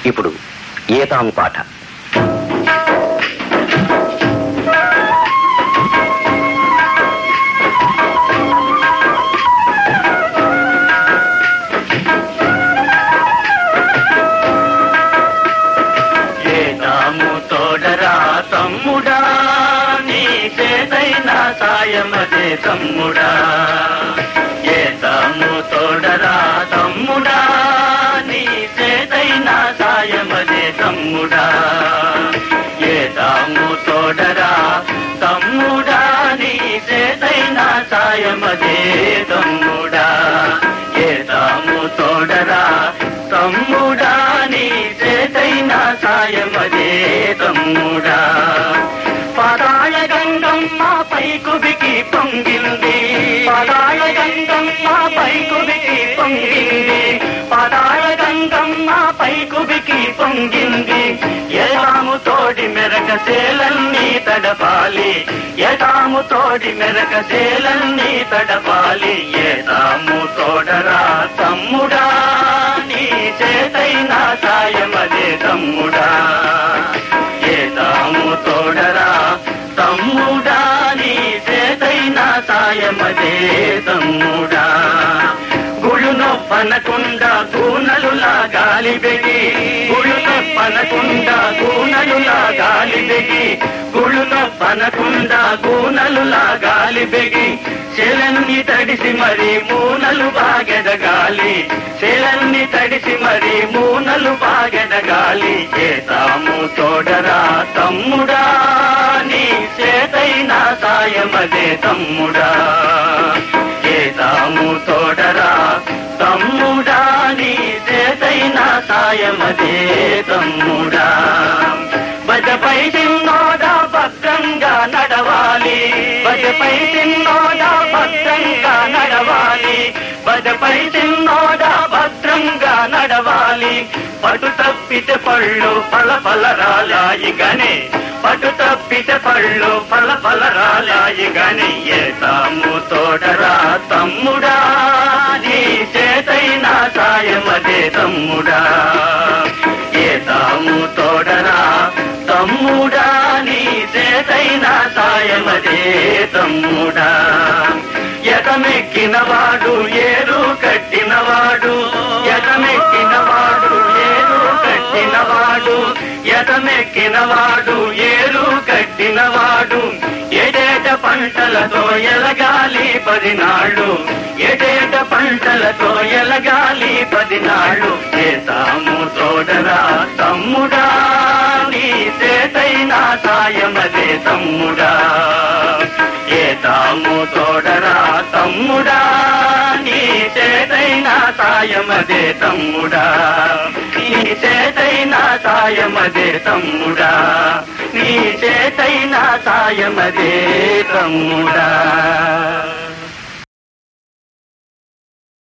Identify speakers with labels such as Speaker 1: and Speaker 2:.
Speaker 1: ఇప్పుడు ఏతాము పాట
Speaker 2: ఏనాము తోడరా తమ్ముడా నీ చేతైన సాయమదే తమ్ముడా ఏతాము తోడరా తమ్ముడా నీ చేతైన సాయమదే తమ్ముడా ఏతాము తోడరా తమ్ముడా నీ చేతైన సాయమదే తమ్ముడా ఏతాము తోడరా తమ్ముడా నీ చేతైన సాయమదే తమ్ముడా పదాయ గంగమ్మ పైకుబికి పొంగింది పదాయ గంగమ్మ పైకుబికి పొంగింది పదాయ గంగమ్మ పైకుబికి పొంగింది ఎలాము తోడి మెరక సేలన్నీ తడపాలి ఎటాము తోడి మెరక సేలన్నీ తడపాలి ఏదాము తోడరా తమ్ముడా నీ చేతైన సాయమదే తమ్ముడా ఏదాము తోడరా తమ్ముడా నీ చేతైన సాయమదే తమ్ముడా గుళ్ళు నొప్పనకుండా కూనలులా గాలి బెగి గుళ్ళు నొప్పనకుండా కూనలులా గాలి బెగి గుళ్ళు నొప్పనకుండా కూనలులా గాలి బెగి చెలన్ని తడిసి మరి మూనలు బాగెదగాలి చెలన్ని తడిసి మరి మూనలు బాగెదగాలి చేతాము తోడరా తమ్ముడా నీ చేతైన సాయమదే తమ్ముడా చేతాము తోడరా తమ్ముడా నీ చేతైన సాయమదే తమ్ముడా బజపై చిన్నోడా భద్రంగా నడవాలి బజపై చిన్నోడా భద్రంగా నడవాలి బజపై చిన్నోడా భద్రంగా నడవాలి పటు తప్పితే పళ్ళు పల పల రాలాయి గనే పటు తప్పితే పళ్ళు పల పల రాలాయి గని ఏతాము తోడరా తమ్ముడా నీ చేతైన సాయమదే తమ్ముడా ఏతాము తోడరా తమ్ముడా నీ చేతైన సాయమదే తమ్ముడా ఎటమెక్కినవాడు ఏరు కట్టినవాడు ఎటమెక్కినవాడు ఏరు కట్టినవాడు ఎటమెక్కినవాడు ఏరు కట్టినవాడు ఎడేట పంటలతో ఎలగాలి పదినాళ్ళు ఎడేట పంటలతో ఎలగాలి పదినాళ్ళు చేతాము తోడరా తమ్ముడా నీ చేతైన సాయమదే తమ్ముడా ఏతాము తోడరా తమ్ముడా నీ చేతైన సాయమదే తమ్ముడా నీ చేతైన సాయమదే తమ్ముడా నీ చేతైన సాయమదే తమ్ముడా